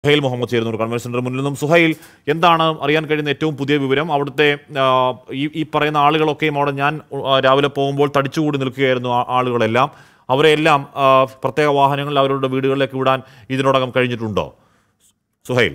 സുഹൈൽ മുഹമ്മദ് ചേരുന്നു convention centre മുന്നിൽ നിന്നും സുഹൈൽ എന്താണ് അറിയാൻ കഴിയുന്ന ഏറ്റവും പുതിയ വിവരം അവിടുത്തെ ആ, ഈ ഈ പറയുന്ന ആളുകളൊക്കെയും അവിടെ ഞാൻ ആ, രാവിലെ പോകുമ്പോൾ തടിച്ചുകൂടി നിൽക്കുകയായിരുന്നു ആ ആളുകളെല്ലാം അവരെല്ലാം ആ, പ്രത്യേക വാഹനങ്ങളിൽ അവരുടെ വീടുകളിലേക്ക് വിടാൻ ഇതിനോടകം കഴിഞ്ഞിട്ടുണ്ടോ സുഹൈൽ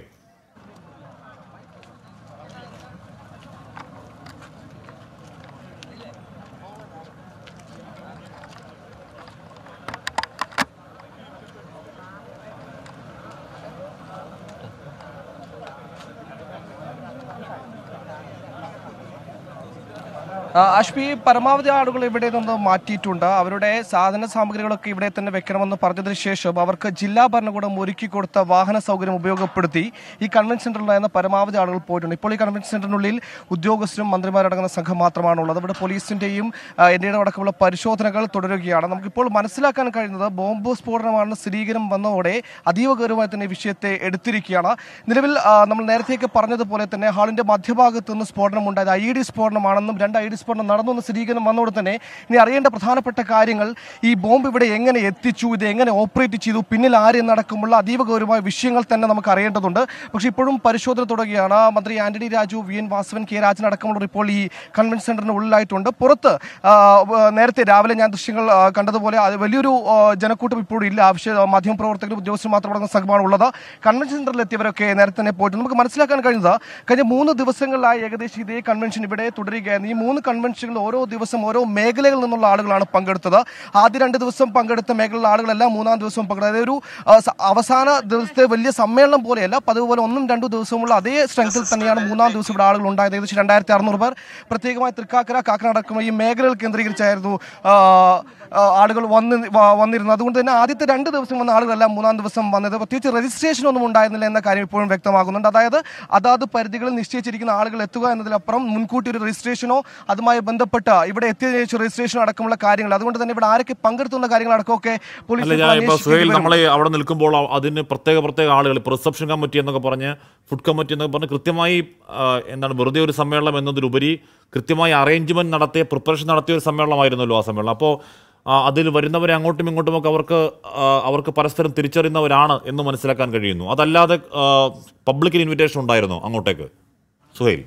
ആ, അഷ്മി പരമാവധി ആളുകൾ ഇവിടെ നിന്ന് മാറ്റിയിട്ടുണ്ട് അവരുടെ സാധന സാമഗ്രികളൊക്കെ ഇവിടെ തന്നെ വെക്കണമെന്ന് പറഞ്ഞതിന് ശേഷം അവർക്ക് ജില്ലാ ഭരണകൂടം ഒരുക്കി കൊടുത്ത വാഹന സൗകര്യം ഉപയോഗപ്പെടുത്തി ഈ കൺവെൻഷൻ സെന്ററിലായിരുന്ന പരമാവധി ആളുകൾ പോയിട്ടുണ്ട് ഇപ്പോൾ ഈ കൺവെൻഷൻ സെന്ററിനുള്ളിൽ ഉദ്യോഗസ്ഥരും മന്ത്രിമാരടങ്ങുന്ന സംഘം മാത്രമാണുള്ളത് ഇവിടെ പോലീസിന്റെയും എൻഡിയുടെ അടക്കമുള്ള പരിശോധനകൾ തുടരുകയാണ് നമുക്കിപ്പോൾ മനസ്സിലാക്കാൻ കഴിയുന്നത് ബോംബ് സ്ഫോടനമാണെന്ന് സ്ഥിരീകരണം വന്നതോടെ അതീവ ഗൗരവമായി തന്നെ ഈ വിഷയത്തെ എടുത്തിരിക്കുകയാണ് നിലവിൽ ആ, നമ്മൾ നേരത്തെയൊക്കെ പറഞ്ഞതുപോലെ തന്നെ ഹാളിന്റെ മധ്യഭാഗത്ത് നിന്ന് സ്ഫോടനം ഉണ്ടായത് ഐ ഡി സ്ഫോടനമാണെന്നും രണ്ട് ഐ ഡി സ്ഫോടനം നടന്നു എന്ന സ്ഥിരീകരണം വന്നതോടെ തന്നെ ഇനി അറിയേണ്ട പ്രധാനപ്പെട്ട കാര്യങ്ങൾ ഈ ബോംബ് ഇവിടെ എങ്ങനെ എത്തിച്ചു ഇത് എങ്ങനെ ഓപ്പറേറ്റ് ചെയ്തു പിന്നിൽ ആര് എന്നടക്കമുള്ള അതീവ ഗൗരവമായ വിഷയങ്ങൾ തന്നെ നമുക്ക് അറിയേണ്ടതുണ്ട് പക്ഷേ ഇപ്പോഴും പരിശോധന തുടരുകയാണ് മന്ത്രി Antony Raju V N Vasavan K Rajan അടക്കമുള്ളവർ ഇപ്പോൾ ഈ കൺവെൻഷൻ സെന്ററിന് ഉള്ളിലായിട്ടുണ്ട് പുറത്ത് ആ, വ- നേരത്തെ രാവിലെ ഞാൻ ദൃശ്യങ്ങൾ ആ, കണ്ടതുപോലെ അത് വലിയൊരു ആ, ജനക്കൂട്ടം ഇപ്പോഴും ഇല്ല ആവശ്യ മാധ്യമപ്രവർത്തകരും ഉദ്യോഗസ്ഥരും മാത്രം അടങ്ങുന്ന സംഘമാണ് ഉള്ളത് കൺവെൻഷൻ സെന്ററിൽ എത്തിയവരൊക്കെ നേരത്തെ തന്നെ പോയിട്ട് നമുക്ക് മനസ്സിലാക്കാൻ കഴിയുന്നത് കഴിഞ്ഞ മൂന്ന് ദിവസങ്ങളിലായി ഏകദേശം ഇതേ കൺവെൻഷൻ ഇവിടെ തുടരുകയായിരുന്നു ഈ മൂന്ന് കൺവെൻഷനുകളിൽ ഓരോ ദിവസം ഓരോ മേഖലകളിൽ നിന്നുള്ള ആളുകളാണ് പങ്കെടുത്തത് ആദ്യ രണ്ട് ദിവസം പങ്കെടുത്ത മേഖലയിലെ ആളുകളെല്ലാം മൂന്നാം ദിവസവും പങ്കെടുത്തത് അതായത് ഒരു ആ, സ- അവസാന ദിവസത്തെ വലിയ സമ്മേളനം പോലെയല്ല പതിവ് പോലെ ഒന്നും രണ്ടും ദിവസമുള്ള അതേ സ്ട്രെങ്തിൽ തന്നെയാണ് മൂന്നാം ദിവസം ഇവിടെ ആളുകൾ ഉണ്ടായത് ഏകദേശം രണ്ടായിരത്തി അറുന്നൂറ് പേർ പ്രത്യേകമായി തൃക്കാക്കര കാക്കനാട് അടക്കമുള്ള ഈ മേഖലകൾ കേന്ദ്രീകരിച്ചായിരുന്നു ആ, ആ, ആളുകൾ വന്ന് വ- വന്നിരുന്നത് അതുകൊണ്ട് തന്നെ ആദ്യത്തെ രണ്ട് ദിവസം വന്ന ആളുകളെല്ലാം മൂന്നാം ദിവസം വന്നത് പ്രത്യേകിച്ച് രജിസ്ട്രേഷൻ ഒന്നും ഉണ്ടായിരുന്നില്ല എന്ന കാര്യം ഇപ്പോഴും വ്യക്തമാകുന്നുണ്ട് അതായത് അതാത് പരിധികളിൽ നിശ്ചയിച്ചിരിക്കുന്ന ആളുകൾ എത്തുക എന്നതിലപ്പുറം മുൻകൂട്ടി ഒരു രജിസ്ട്രേഷനോ അതുമായി ബന്ധപ്പെട്ട ഇവിടെ എത്തിയതിനു ശേഷം രജിസ്ട്രേഷൻ അടക്കമുള്ള കാര്യങ്ങൾ അതുകൊണ്ട് തന്നെ ഇവിടെ ആരൊക്കെ പങ്കെടുത്തുന്ന കാര്യങ്ങൾ അടക്കമൊക്കെ പോലീസ് അല്ല ഇപ്പോൾ ഞാൻ ഇപ്പോൾ സുഹൈൽ അന്വേഷിക്കേണ്ടി വരും. നമ്മളെ അവിടെ നിൽക്കുമ്പോൾ അ- അതിന് പ്രത്യേക പ്രത്യേക ആളുകൾ ഇപ്പോൾ റിസപ്ഷൻ കമ്മിറ്റി എന്നൊക്കെ പറഞ്ഞ് ഫുഡ് കമ്മിറ്റി എന്നൊക്കെ പറഞ്ഞ് കൃത്യമായി ആ, എന്താണ് വെറുതെ ഒരു സമ്മേളനം എന്നതിലുപരി കൃത്യമായി അറേഞ്ച്മെന്റ് നടത്തിയ പ്രിപ്പറേഷൻ നടത്തിയ ഒരു സമ്മേളനമായിരുന്നല്ലോ ആ സമ്മേളനം അപ്പോൾ അതിൽ വരുന്നവരെ അങ്ങോട്ടും ഇങ്ങോട്ടുമൊക്കെ അവർക്ക് ആ, അവർക്ക് പരസ്പരം തിരിച്ചറിയുന്നവരാണ് എന്ന് മനസ്സിലാക്കാൻ കഴിയുന്നു അതല്ലാതെ പബ്ലിക്കിന് ഇൻവിറ്റേഷൻ ഉണ്ടായിരുന്നോ അങ്ങോട്ടേക്ക് സുഹൈൽ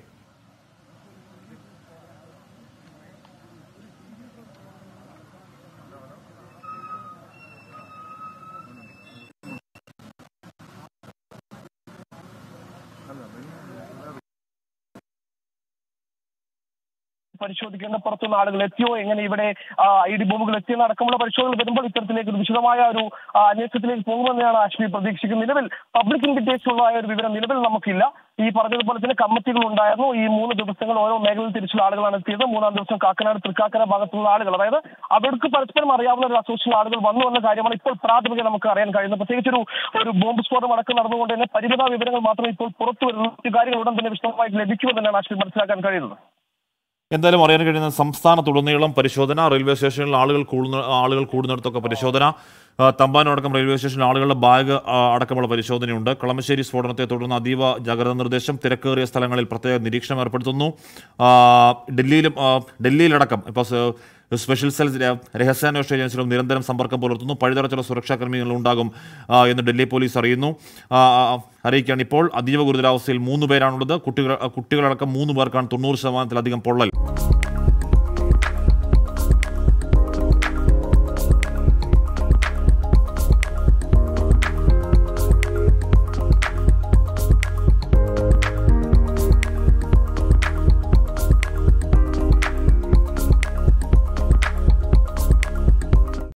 പരിശോധിക്കേണ്ട പുറത്തുനിന്ന് ആളുകൾ എത്തിയോ എങ്ങനെ ഇവിടെ ഐ ഡി ബോംബുകൾ എത്തിയെന്ന് അടക്കമുള്ള പരിശോധന വരുമ്പോൾ ഇത്തരത്തിലേക്ക് ഒരു വിശദമായ ഒരു ആ, അന്വേഷണത്തിലേക്ക് പോകുമെന്നാണ് ആശ്മി പ്രതീക്ഷിക്കുന്നത് നിലവിൽ പബ്ലിക് ഇൻവിറ്റേഷൻ ഉള്ളതായ ഒരു വിവരം നിലവിൽ നമുക്കില്ല ഈ പറഞ്ഞതുപോലെ തന്നെ കമ്മിറ്റികൾ ഉണ്ടായിരുന്നു ഈ മൂന്ന് ദിവസങ്ങൾ ഓരോ മേഖലയിൽ തിരിച്ചുള്ള ആളുകളാണ് എത്തിയത് മൂന്നാം ദിവസം കാക്കനാട് തൃക്കാക്കര ഭാഗത്തുള്ള ആളുകൾ അതായത് അവർക്ക് പരസ്പരം അറിയാവുന്ന ഒരു അസോസിയേഷൻ ആളുകൾ വന്നു എന്ന കാര്യമാണ് ഇപ്പോൾ പ്രാഥമിക നമുക്ക് അറിയാൻ കഴിയുന്നത് പ്രത്യേകിച്ച് ഒരു ഒരു ബോംബ് സ്ഫോടനം അടക്കം നടന്നുകൊണ്ട് തന്നെ പരിമിത വിവരങ്ങൾ മാത്രമേ ഇപ്പോൾ പുറത്തു വരുന്നു മറ്റു കാര്യങ്ങൾ ഉടൻ തന്നെ വിശദമായിട്ട് ലഭിക്കുമെന്നാണ് ആശ്മി മനസ്സിലാക്കാൻ കഴിയുന്നത് എന്തായാലും അറിയാൻ കഴിയുന്ന സംസ്ഥാനത്തുടനീളം പരിശോധന റെയിൽവേ സ്റ്റേഷനിൽ ആളുകൾ കൂടുന്ന ആളുകൾ കൂടുന്നിടത്തൊക്കെ പരിശോധന ആ, തമ്പാനടക്കം റെയിൽവേ സ്റ്റേഷനിൽ ആളുകളുടെ ബാഗ് ആ, അടക്കമുള്ള പരിശോധനയുണ്ട് കളമശ്ശേരി സ്ഫോടനത്തെ തുടർന്ന് അതീവ ജാഗ്രതാ നിർദ്ദേശം തിരക്കേറിയ സ്ഥലങ്ങളിൽ പ്രത്യേക നിരീക്ഷണം ഏർപ്പെടുത്തുന്നു ആ, ഡൽഹിയിലും ആ, ഡൽഹിയിലടക്കം ഇപ്പോൾ സ്- സ്പെഷ്യൽ സെൽ രഹസ്യാന്വേഷണ ഏജൻസികളും നിരന്തരം സമ്പർക്കം പുലർത്തുന്നു പഴുതടച്ചുള്ള സുരക്ഷാ ക്രമീകരണങ്ങൾ ഉണ്ടാകും ആ, എന്ന് ഡൽഹി പോലീസ് അറിയുന്നു ആ, ആ, അറിയിക്കുകയാണ് ഇപ്പോൾ അതീവ ഗുരുതരാവസ്ഥയിൽ മൂന്ന് പേരാണുള്ളത് കുട്ടികൾ കുട്ടികളടക്കം മൂന്ന് പേർക്കാണ് തൊണ്ണൂറ് ശതമാനത്തിലധികം പൊള്ളൽ